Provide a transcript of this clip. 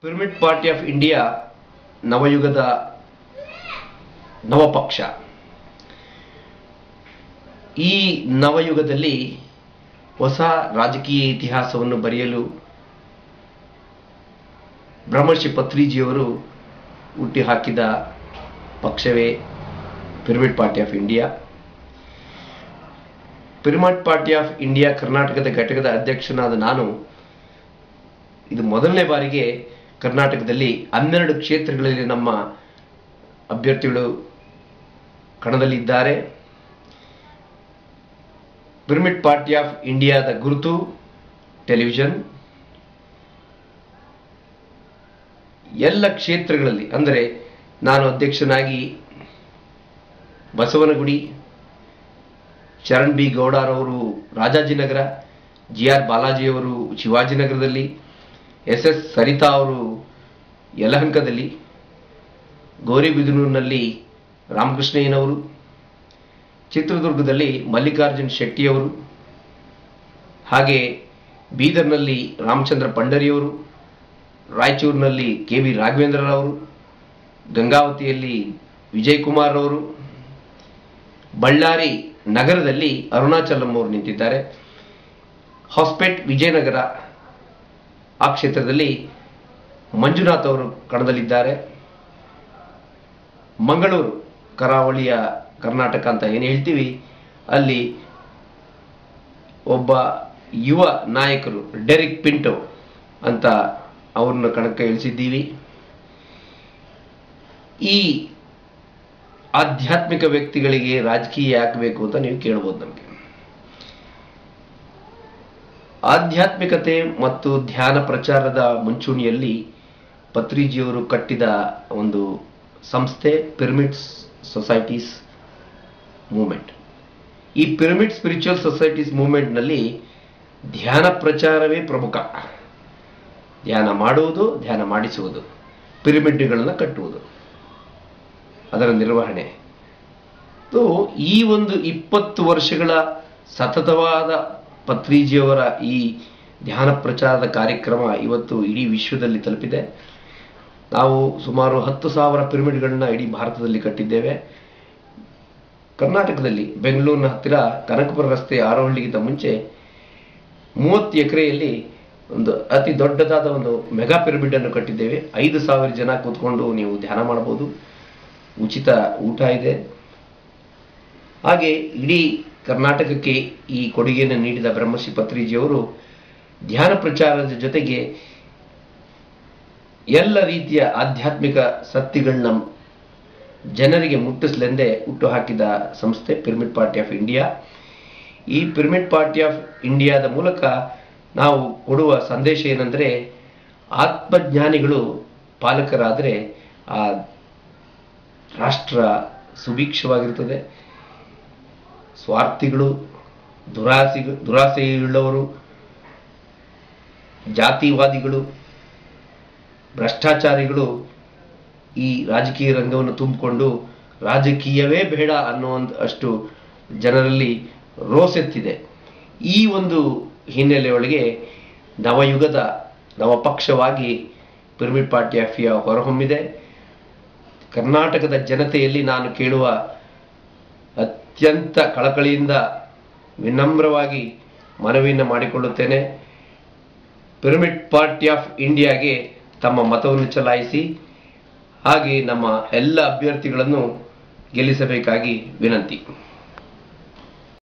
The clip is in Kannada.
ಪಿರಮಿಡ್ ಪಾರ್ಟಿ ಆಫ್ ಇಂಡಿಯಾ ನವಯುಗದ ನವಪಕ್ಷ ಈ ನವಯುಗದಲ್ಲಿ ಹೊಸ ರಾಜಕೀಯ ಇತಿಹಾಸವನ್ನು ಬರೆಯಲು ಬ್ರಹ್ಮರ್ಷಿ ಪತ್ರಿಜಿಯವರು ಹುಟ್ಟಿ ಹಾಕಿದ ಪಕ್ಷವೇ pyramid party of India pyramid party of India ಕರ್ನಾಟಕದ ಘಟಕದ ಅಧ್ಯಕ್ಷನಾದ ನಾನು ಇದು ಮೊದಲನೇ ಬಾರಿಗೆ ಕರ್ನಾಟಕದಲ್ಲಿ ಹನ್ನೆರಡು ಕ್ಷೇತ್ರಗಳಲ್ಲಿ ನಮ್ಮ ಅಭ್ಯರ್ಥಿಗಳು ಕಣದಲ್ಲಿದ್ದಾರೆ ಪಿರಮಿಡ್ ಪಾರ್ಟಿ ಆಫ್ ಇಂಡಿಯಾದ ಗುರುತು ಟೆಲಿವಿಷನ್ ಎಲ್ಲ ಕ್ಷೇತ್ರಗಳಲ್ಲಿ ಅಂದರೆ ನಾನು ಅಧ್ಯಕ್ಷನಾಗಿ ಬಸವನಗುಡಿ ಚರಣ್ ಬಿ ಗೌಡರವರು ರಾಜಾಜಿನಗರ ಜಿ ಆರ್ ಬಾಲಾಜಿಯವರು ಶಿವಾಜಿನಗರದಲ್ಲಿ ಎಸ್ ಎಸ್ ಸರಿತಾ ಅವರು ಯಲಹಂಕದಲ್ಲಿ ಗೌರಿಬಿದನೂರಿನಲ್ಲಿ ರಾಮಕೃಷ್ಣಯ್ಯನವರು ಚಿತ್ರದುರ್ಗದಲ್ಲಿ ಮಲ್ಲಿಕಾರ್ಜುನ್ ಶೆಟ್ಟಿಯವರು ಹಾಗೆ ಬೀದರ್ನಲ್ಲಿ ರಾಮಚಂದ್ರ ಪಂಡರಿಯವರು ರಾಯಚೂರಿನಲ್ಲಿ ಕೆ ವಿ ರಾಘವೇಂದ್ರರವರು ಗಂಗಾವತಿಯಲ್ಲಿ ವಿಜಯ್ ಕುಮಾರ್ ಅವರು ಬಳ್ಳಾರಿ ನಗರದಲ್ಲಿ ಅರುಣಾಚಲಂ ಅವರು ನಿಂತಿದ್ದಾರೆ ಹಾಸ್ಪೆಟ್ ವಿಜಯನಗರ ಆ ಕ್ಷೇತ್ರದಲ್ಲಿ ಮಂಜುನಾಥ್ ಅವರು ಕಣದಲ್ಲಿದ್ದಾರೆ ಮಂಗಳೂರು ಕರಾವಳಿಯ ಕರ್ನಾಟಕ ಅಂತ ಏನು ಹೇಳ್ತೀವಿ ಅಲ್ಲಿ ಒಬ್ಬ ಯುವ ನಾಯಕರು ಡೆರಿಕ್ ಪಿಂಟೋ ಅಂತ ಅವ್ರನ್ನ ಕಣಕ್ಕೆ ಇಳಿಸಿದ್ದೀವಿ ಈ ಆಧ್ಯಾತ್ಮಿಕ ವ್ಯಕ್ತಿಗಳಿಗೆ ರಾಜಕೀಯ ಯಾಕೆ ಬೇಕು ಅಂತ ನೀವು ಕೇಳ್ಬೋದು ನಮಗೆ ಆಧ್ಯಾತ್ಮಿಕತೆ ಮತ್ತು ಧ್ಯಾನ ಪ್ರಚಾರದ ಮುಂಚೂಣಿಯಲ್ಲಿ ಪತ್ರಿಜಿಯವರು ಕಟ್ಟಿದ ಒಂದು ಸಂಸ್ಥೆ ಪಿರಮಿಡ್ಸ್ ಸೊಸೈಟೀಸ್ ಮೂವ್ಮೆಂಟ್ ಈ ಪಿರಮಿಡ್ ಸ್ಪಿರಿಚುವಲ್ ಸೊಸೈಟೀಸ್ ಮೂವ್ಮೆಂಟ್ನಲ್ಲಿ ಧ್ಯಾನ ಪ್ರಚಾರವೇ ಪ್ರಮುಖ ಧ್ಯಾನ ಮಾಡುವುದು ಧ್ಯಾನ ಮಾಡಿಸುವುದು ಪಿರಮಿಡ್ಗಳನ್ನು ಕಟ್ಟುವುದು ಅದರ ನಿರ್ವಹಣೆ ಸೊ ಈ ಒಂದು ಇಪ್ಪತ್ತು ವರ್ಷಗಳ ಸತತವಾದ ಪತ್ರಿಜಿಯವರ ಈ ಧ್ಯಾನ ಪ್ರಚಾರದ ಕಾರ್ಯಕ್ರಮ ಇವತ್ತು ಇಡೀ ವಿಶ್ವದಲ್ಲಿ ತಲುಪಿದೆ ನಾವು ಸುಮಾರು ಹತ್ತು ಸಾವಿರ ಪಿರಮಿಡ್ಗಳನ್ನ ಇಡೀ ಭಾರತದಲ್ಲಿ ಕಟ್ಟಿದ್ದೇವೆ ಕರ್ನಾಟಕದಲ್ಲಿ ಬೆಂಗಳೂರಿನ ಹತ್ತಿರ ಕನಕಪುರ ರಸ್ತೆ ಆರೋಹಳ್ಳಿಗಿಂತ ಮುಂಚೆ ಮೂವತ್ತು ಎಕರೆಯಲ್ಲಿ ಒಂದು ಅತಿ ದೊಡ್ಡದಾದ ಒಂದು ಮೆಗಾ ಪಿರಮಿಡ್ ಅನ್ನು ಕಟ್ಟಿದ್ದೇವೆ ಐದು ಸಾವಿರ ಜನ ಕೂತ್ಕೊಂಡು ನೀವು ಧ್ಯಾನ ಮಾಡಬಹುದು ಉಚಿತ ಊಟ ಇದೆ ಹಾಗೆ ಇಡೀ ಕರ್ನಾಟಕಕ್ಕೆ ಈ ಕೊಡುಗೆಯನ್ನು ನೀಡಿದ ಬ್ರಹ್ಮಶ್ರೀ ಪತ್ರಿಜಿಯವರು ಧ್ಯಾನ ಪ್ರಚಾರದ ಜೊತೆಗೆ ಎಲ್ಲ ರೀತಿಯ ಆಧ್ಯಾತ್ಮಿಕ ಸತ್ಯಗಳನ್ನ ಜನರಿಗೆ ಮುಟ್ಟಿಸಲೆಂದೇ ಹುಟ್ಟು ಹಾಕಿದ ಸಂಸ್ಥೆ ಪಿರಮಿಡ್ ಪಾರ್ಟಿ ಆಫ್ ಇಂಡಿಯಾ ಈ ಪಿರಮಿಡ್ ಪಾರ್ಟಿ ಆಫ್ ಇಂಡಿಯಾದ ಮೂಲಕ ನಾವು ಕೊಡುವ ಸಂದೇಶ ಏನಂದ್ರೆ ಆತ್ಮಜ್ಞಾನಿಗಳು ಪಾಲಕರಾದರೆ ಆ ರಾಷ್ಟ್ರ ಸುಭಿಕ್ಷವಾಗಿರ್ತದೆ ಸ್ವಾರ್ಥಿಗಳು ದುರಾಸೆ ದುರಾಸೆಯುಳ್ಳವರು ಜಾತಿವಾದಿಗಳು ಭ್ರಷ್ಟಾಚಾರಿಗಳು ಈ ರಾಜಕೀಯ ರಂಗವನ್ನು ತುಂಬಿಕೊಂಡು ರಾಜಕೀಯವೇ ಬೇಡ ಅನ್ನುವಂಥ ಅಷ್ಟು ಜನರಲ್ಲಿ ರೋಸೆತ್ತಿದೆ ಈ ಒಂದು ಹಿನ್ನೆಲೆಯೊಳಗೆ ನವಯುಗದ ನವಪಕ್ಷವಾಗಿ ಪಿರಮಿಡ್ ಪಾರ್ಟಿ ಆಫ್ ಇಂಡಿಯಾ ಹೊರಹೊಮ್ಮಿದೆ ಕರ್ನಾಟಕದ ಜನತೆಯಲ್ಲಿ ನಾನು ಕೇಳುವ ಅತ್ಯಂತ ಕಳಕಳಿಯಿಂದ ವಿನಮ್ರವಾಗಿ ಮನವಿಯನ್ನು ಮಾಡಿಕೊಳ್ಳುತ್ತೇನೆ ಪಿರಮಿಡ್ ಪಾರ್ಟಿ ಆಫ್ ಇಂಡಿಯಾಗೆ ತಮ್ಮ ಮತವನ್ನು ಚಲಾಯಿಸಿ ಹಾಗೆ ನಮ್ಮ ಎಲ್ಲ ಅಭ್ಯರ್ಥಿಗಳನ್ನು ಗೆಲ್ಲಿಸಬೇಕಾಗಿ ವಿನಂತಿ